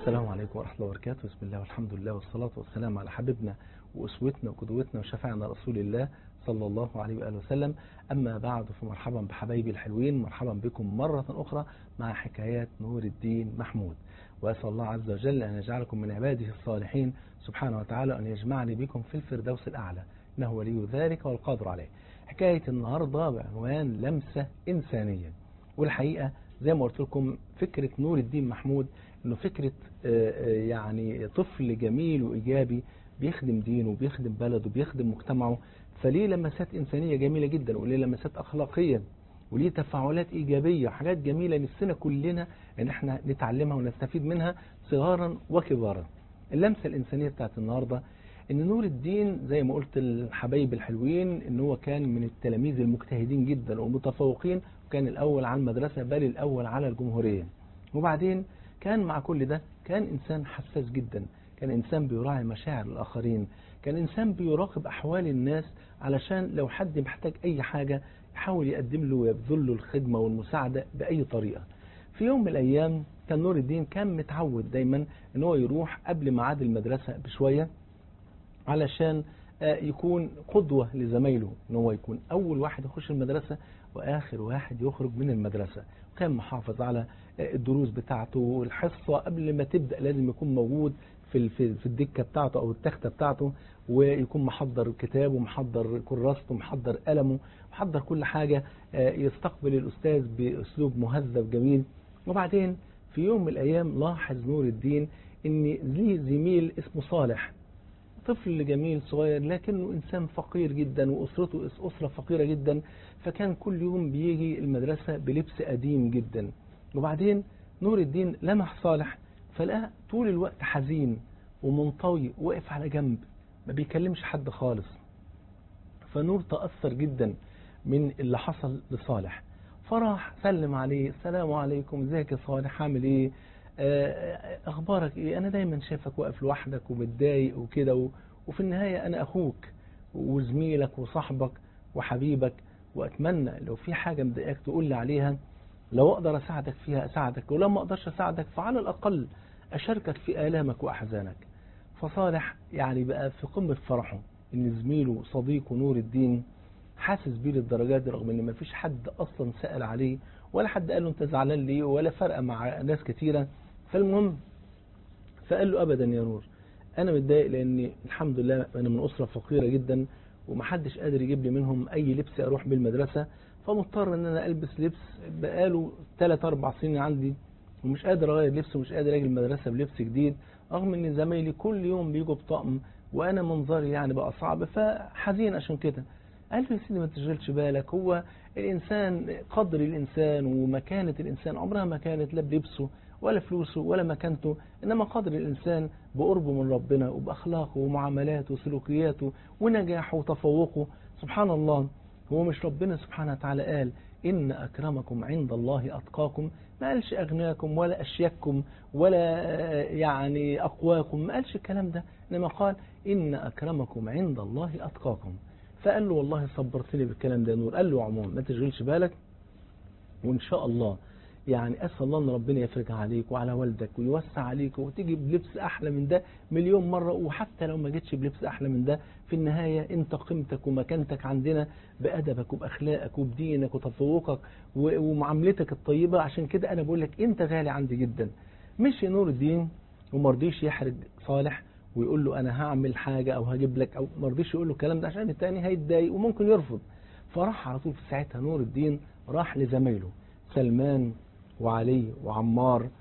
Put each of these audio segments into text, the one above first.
السلام عليكم ورحمة الله وبركاته بسم الله والحمد لله والصلاة والسلام على حبيبنا وأسوتنا وقدوتنا وشفعنا رسول الله صلى الله عليه وآله وسلم أما بعد فمرحبا بحبايبي الحلوين مرحبا بكم مرة أخرى مع حكايات نور الدين محمود وأسأل الله عز وجل أن يجعلكم من عباده الصالحين سبحانه وتعالى أن يجمعني بكم في الفردوس الأعلى إنه ولي ذلك والقادر عليه حكاية النهاردة بعنوان لمسة إنسانية والحقيقة زي ما قلت لكم فكرة نور الدين محمود انه فكرة يعني طفل جميل وإيجابي بيخدم دينه وبيخدم بلده وبيخدم مجتمعه فليه لمسات إنسانية جميلة جدا وليه لمسات أخلاقية وليه تفاعلات إيجابية وحاجات جميلة نفسنا كلنا ان احنا نتعلمها ونستفيد منها صغارا وكبارا اللمسة الإنسانية بتاعت النهاردة ان نور الدين زي ما قلت الحبايب الحلوين ان هو كان من التلاميذ المجتهدين جدا والمتفوقين وكان الأول على المدرسة بل الأول على الجمهورية وبعدين كان مع كل ده كان إنسان حساس جدا كان إنسان بيراعي مشاعر الآخرين كان إنسان بيراقب أحوال الناس علشان لو حد محتاج أي حاجة يحاول يقدم له ويبذل له الخدمة والمساعدة بأي طريقة في يوم من الأيام كان نور الدين كان متعود دايما ان هو يروح قبل ميعاد المدرسة بشوية علشان يكون قدوة لزمايله ان هو يكون أول واحد يخش المدرسة وآخر واحد يخرج من المدرسة كان محافظ على الدروس بتاعته والحصة قبل ما تبدأ لازم يكون موجود في في الدكة بتاعته أو التختة بتاعته ويكون محضر كتابه ومحضر كراسته ومحضر قلمه محضر كل حاجة يستقبل الأستاذ بأسلوب مهذب جميل وبعدين في يوم من الأيام لاحظ نور الدين إن ليه زميل اسمه صالح طفل جميل صغير لكنه إنسان فقير جدا وأسرته أسرة فقيرة جدا فكان كل يوم بيجي المدرسة بلبس قديم جدا وبعدين نور الدين لمح صالح فلقاه طول الوقت حزين ومنطوي واقف على جنب ما بيكلمش حد خالص فنور تأثر جدا من اللي حصل لصالح فراح سلم عليه السلام عليكم ازيك يا صالح عامل ايه اخبارك ايه انا دايما شايفك واقف لوحدك ومتضايق وكده وفي النهاية انا اخوك وزميلك وصاحبك وحبيبك واتمنى لو في حاجة مضايقاك تقول لي عليها لو اقدر اساعدك فيها اساعدك ولو ما اقدرش اساعدك فعلى الاقل اشاركك في الامك واحزانك فصالح يعني بقى في قمة فرحه ان زميله صديقه نور الدين حاسس بيه للدرجات دي رغم ان ما فيش حد اصلا سأل عليه ولا حد قال له انت زعلان ليه ولا فرق مع ناس كتيرة فالمهم فقال له ابدا يا نور انا متضايق لان الحمد لله انا من اسرة فقيرة جدا ومحدش قادر يجيب لي منهم اي لبس اروح بالمدرسة فمضطر ان انا البس لبس بقاله 3 4 سنين عندي ومش قادر اغير لبس ومش قادر اجي المدرسة بلبس جديد رغم ان زمايلي كل يوم بيجوا بطقم وانا منظري يعني بقى صعب فحزين عشان كده قال له يا سيدي ما تشغلش بالك هو الانسان قدر الانسان ومكانة الانسان عمرها ما كانت لا بلبسه ولا فلوسه ولا مكانته انما قدر الانسان بقربه من ربنا وباخلاقه ومعاملاته وسلوكياته ونجاحه وتفوقه سبحان الله هو مش ربنا سبحانه وتعالى قال إن أكرمكم عند الله أتقاكم ما قالش أغناكم ولا أشيككم ولا يعني أقواكم ما قالش الكلام ده إنما قال إن أكرمكم عند الله أتقاكم فقال له والله صبرتني بالكلام ده نور قال له عموما ما تشغلش بالك وإن شاء الله يعني أسأل الله أن ربنا يفرج عليك وعلى والدك ويوسع عليك وتيجي بلبس أحلى من ده مليون مرة وحتى لو ما جيتش بلبس أحلى من ده في النهاية أنت قيمتك ومكانتك عندنا بأدبك وبأخلاقك وبدينك وتفوقك ومعاملتك الطيبة عشان كده أنا بقول لك أنت غالي عندي جدا مش نور الدين ومرضيش يحرج صالح ويقول له أنا هعمل حاجة أو هجيب لك أو مرضيش يقول له الكلام ده عشان التاني هيتضايق وممكن يرفض فراح على طول في ساعتها نور الدين راح لزمايله سلمان وعلي وعمار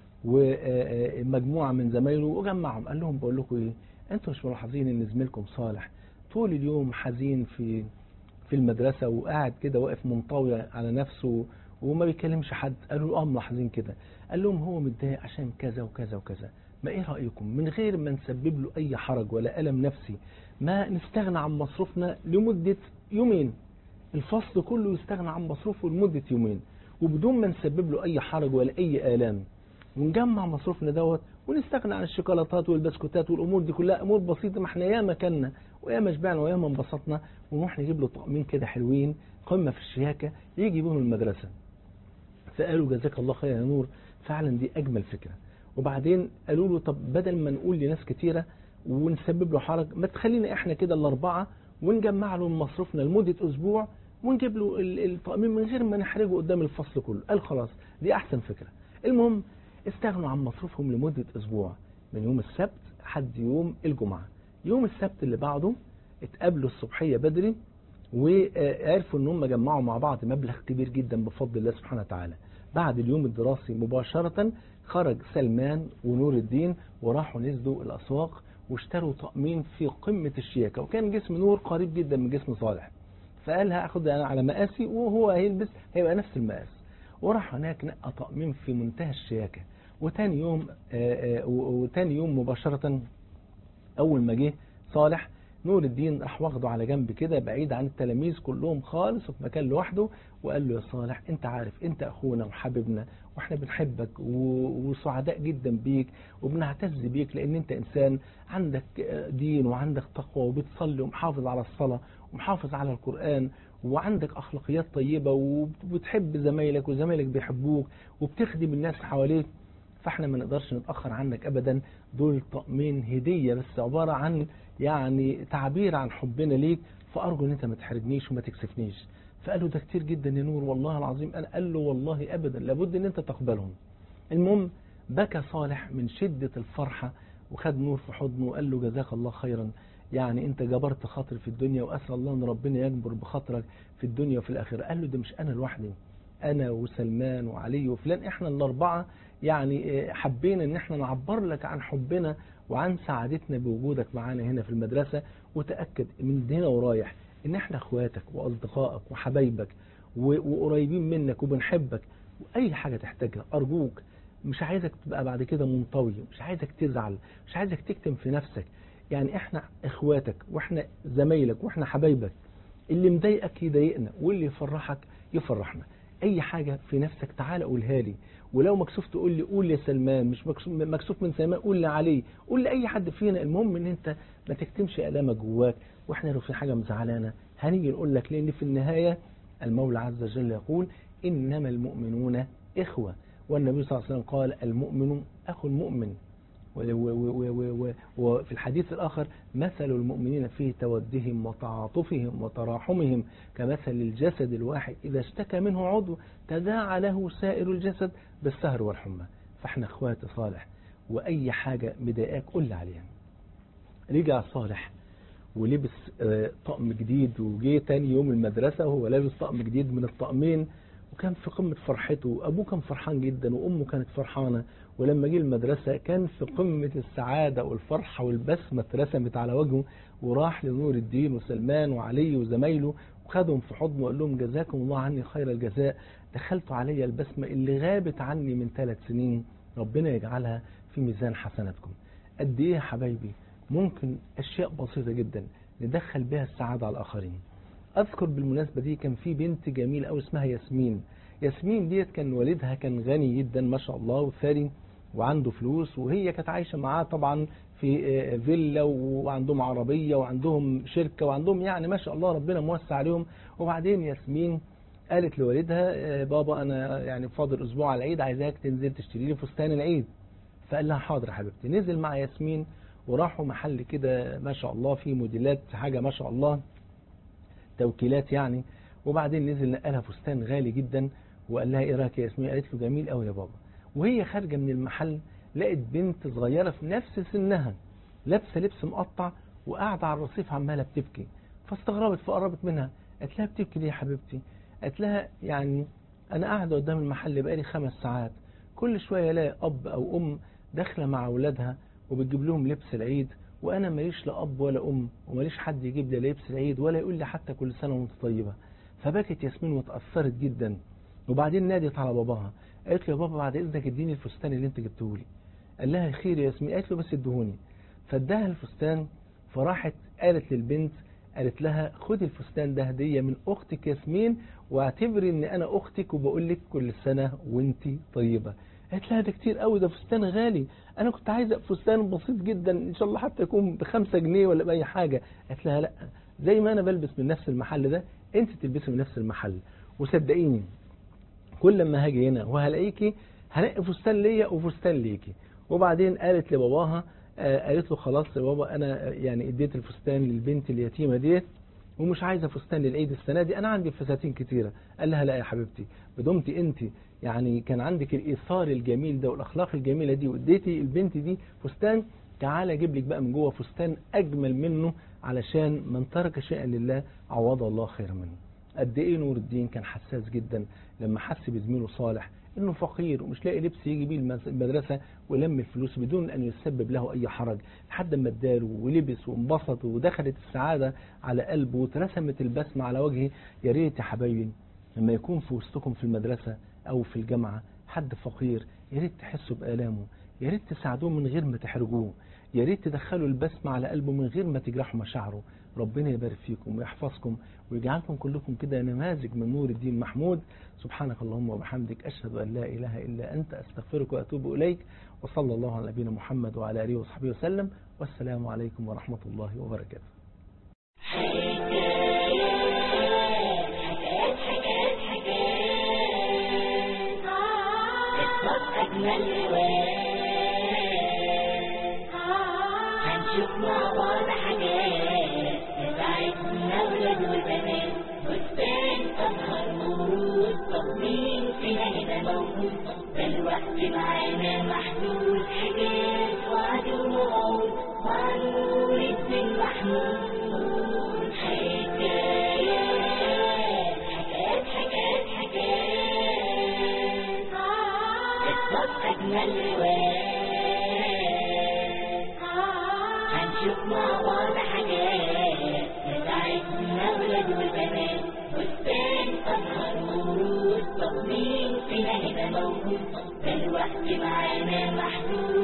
ومجموعة من زمايله وجمعهم قال لهم بقول لكم ايه انتوا مش ملاحظين ان زميلكم صالح طول اليوم حزين في في المدرسة وقاعد كده واقف منطوي على نفسه وما بيكلمش حد قالوا له اه ملاحظين كده قال لهم هو متضايق عشان كذا وكذا وكذا ما ايه رأيكم من غير ما نسبب له اي حرج ولا ألم نفسي ما نستغنى عن مصروفنا لمدة يومين الفصل كله يستغنى عن مصروفه لمدة يومين وبدون ما نسبب له أي حرج ولا أي آلام ونجمع مصروفنا دوت ونستغنى عن الشوكولاتات والبسكوتات والأمور دي كلها أمور بسيطة ما احنا ياما كنا وياما شبعنا وياما انبسطنا ونروح نجيب له طقمين كده حلوين قمة في الشياكة يجي بيهم المدرسة فقالوا جزاك الله خير يا نور فعلا دي أجمل فكرة وبعدين قالوا له طب بدل ما نقول لناس كتيرة ونسبب له حرج ما تخلينا احنا كده الأربعة ونجمع له مصروفنا لمدة أسبوع ونجيب له ال- الطقمين من غير ما نحرجه قدام الفصل كله قال خلاص دي أحسن فكرة المهم استغنوا عن مصروفهم لمدة أسبوع من يوم السبت لحد يوم الجمعة يوم السبت اللي بعده اتقابلوا الصبحية بدري وعرفوا ان هم جمعوا مع بعض مبلغ كبير جدا بفضل الله سبحانه وتعالى بعد اليوم الدراسي مباشرة خرج سلمان ونور الدين وراحوا نزلوا الأسواق واشتروا طقمين في قمة الشياكة وكان جسم نور قريب جدا من جسم صالح فقال هاخد انا على مقاسي وهو هيلبس هيبقى نفس المقاس وراح هناك نقى طقمين في منتهى الشياكة وتاني يوم آآ آآ وتاني يوم مباشرة أول ما جه صالح نور الدين راح واخده على جنب كده بعيد عن التلاميذ كلهم خالص وفي مكان لوحده وقال له يا صالح انت عارف انت اخونا وحبيبنا واحنا بنحبك و- وسعداء جدا بيك وبنعتز بيك لان انت انسان عندك دين وعندك تقوى وبتصلي ومحافظ على الصلاة ومحافظ على القرآن وعندك اخلاقيات طيبة وبتحب زمايلك وزمايلك بيحبوك وبتخدم الناس حواليك فاحنا ما نقدرش نتأخر عنك ابدا دول طقمين هدية بس عبارة عن يعني تعبير عن حبنا ليك فأرجو ان انت ما تحرجنيش وما تكسفنيش فقال له ده كتير جدا يا نور والله العظيم قال, قال له والله ابدا لابد ان انت تقبلهم المهم بكى صالح من شدة الفرحة وخد نور في حضنه وقال له جزاك الله خيرا يعني انت جبرت خاطر في الدنيا واسال الله ان ربنا يجبر بخاطرك في الدنيا وفي الاخره قال له ده مش انا لوحدي انا وسلمان وعلي وفلان احنا الاربعه يعني حبينا ان احنا نعبر لك عن حبنا وعن سعادتنا بوجودك معانا هنا في المدرسه وتاكد من هنا ورايح ان احنا اخواتك واصدقائك وحبايبك وقريبين منك وبنحبك واي حاجه تحتاجها ارجوك مش عايزك تبقى بعد كده منطوي مش عايزك تزعل مش عايزك تكتم في نفسك يعني احنا اخواتك واحنا زمايلك واحنا حبايبك اللي مضايقك يضايقنا واللي يفرحك يفرحنا اي حاجة في نفسك تعال قولها لي ولو مكسوف تقول لي قول لي سلمان مش مكسوف من سلمان قول لي علي قول لي اي حد فينا المهم ان انت ما تكتمش الامك جواك واحنا لو في حاجة مزعلانا هنيجي نقول لك لان في النهاية المولى عز وجل يقول انما المؤمنون اخوة والنبي صلى الله عليه وسلم قال المؤمن اخو المؤمن وفي الحديث الآخر مثل المؤمنين في تودهم وتعاطفهم وتراحمهم كمثل الجسد الواحد إذا اشتكى منه عضو تداعى له سائر الجسد بالسهر والحمى فاحنا اخوات صالح وأي حاجة مضايقاك قول لي عليها رجع صالح ولبس طقم جديد وجه تاني يوم المدرسة وهو لابس طقم جديد من الطقمين وكان في قمة فرحته أبوه كان فرحان جدا وأمه كانت فرحانة ولما جه المدرسة كان في قمة السعادة والفرحة والبسمة اترسمت على وجهه وراح لنور الدين وسلمان وعلي وزمايله وخدهم في حضنه وقال لهم جزاكم الله عني خير الجزاء دخلتوا علي البسمة اللي غابت عني من ثلاث سنين ربنا يجعلها في ميزان حسناتكم قد ايه يا حبايبي ممكن اشياء بسيطة جدا ندخل بها السعادة على الاخرين اذكر بالمناسبة دي كان في بنت جميلة قوي اسمها ياسمين ياسمين ديت كان والدها كان غني جدا ما شاء الله وثري وعنده فلوس وهي كانت عايشة معاه طبعا في فيلا وعندهم عربية وعندهم شركة وعندهم يعني ما شاء الله ربنا موسع عليهم وبعدين ياسمين قالت لوالدها بابا انا يعني فاضل اسبوع على العيد عايزاك تنزل تشتري لي فستان العيد فقال لها حاضر يا حبيبتي نزل مع ياسمين وراحوا محل كده ما شاء الله فيه موديلات حاجة ما شاء الله توكيلات يعني وبعدين نزل نقلها فستان غالي جدا وقال لها ايه رايك يا ياسمين قالت له جميل قوي يا بابا وهي خارجة من المحل لقت بنت صغيرة في نفس سنها لابسة لبس مقطع وقاعدة على الرصيف عمالة بتبكي فاستغربت فقربت منها قالت لها بتبكي ليه يا حبيبتي قالت لها يعني أنا قاعدة قدام المحل بقالي خمس ساعات كل شوية الاقي أب أو أم داخلة مع أولادها وبتجيب لهم لبس العيد وأنا ماليش لا أب ولا أم وماليش حد يجيب لي لبس العيد ولا يقول لي حتى كل سنة وأنت طيبة فبكت ياسمين وتأثرت جدا وبعدين نادت على باباها قالت له يا بابا بعد اذنك اديني الفستان اللي انت جبته لي قال لها خير يا ياسمين قالت له بس ادهوني فاداها الفستان فراحت قالت للبنت قالت لها خدي الفستان ده هدية من اختك ياسمين واعتبري ان انا اختك وبقول لك كل سنة وانت طيبة قالت لها ده كتير قوي ده فستان غالي انا كنت عايزة فستان بسيط جدا ان شاء الله حتى يكون بخمسة جنيه ولا باي حاجة قالت لها لا زي ما انا بلبس من نفس المحل ده انت تلبسي من نفس المحل وصدقيني كل ما هاجي هنا وهلاقيكي هلاقي فستان ليا وفستان ليكي وبعدين قالت لباباها آه، قالت له خلاص يا بابا انا يعني اديت الفستان للبنت اليتيمه ديت ومش عايزه فستان للعيد السنه دي انا عندي فساتين كتيره قال لها لا يا حبيبتي بدمت انت يعني كان عندك الايثار الجميل ده والاخلاق الجميله دي واديتي البنت دي فستان تعالى اجيب لك بقى من جوه فستان اجمل منه علشان من ترك شيئا لله عوض الله خير منه قد ايه نور الدين كان حساس جدا لما حس بزميله صالح انه فقير ومش لاقي لبس يجي بيه المس- المدرسه ولم الفلوس بدون ان يسبب له اي حرج لحد ما اداله ولبس وانبسط ودخلت السعاده على قلبه واترسمت البسمه على وجهه يا ريت يا حبايبي لما يكون في وسطكم في المدرسه او في الجامعه حد فقير يا ريت تحسوا بالامه يا ريت تساعدوه من غير ما تحرجوه يا ريت تدخلوا البسمه على قلبه من غير ما تجرحوا مشاعره ربنا يبارك فيكم ويحفظكم ويجعلكم كلكم كده نماذج من نور الدين محمود سبحانك اللهم وبحمدك أشهد أن لا إله إلا أنت أستغفرك وأتوب إليك وصلى الله على نبينا محمد وعلى آله وصحبه وسلم والسلام عليكم ورحمة الله وبركاته هنشوف مع بعض حاجات بتاعتنا ولاد وبنات فستان أزهر ورود طب مين فينا هنا موجود ده الوقت معانا محدود حاجات وعد ووعود مع نور الدين محمود حكايات حكايات حكايات حكايات قصص أجمل روايات هنشوف مع بعض حاجات بتاعتنا ولاد وبنات فستان أزهر ورود طب مين فينا هنا موجود ده الوقت معانا محدود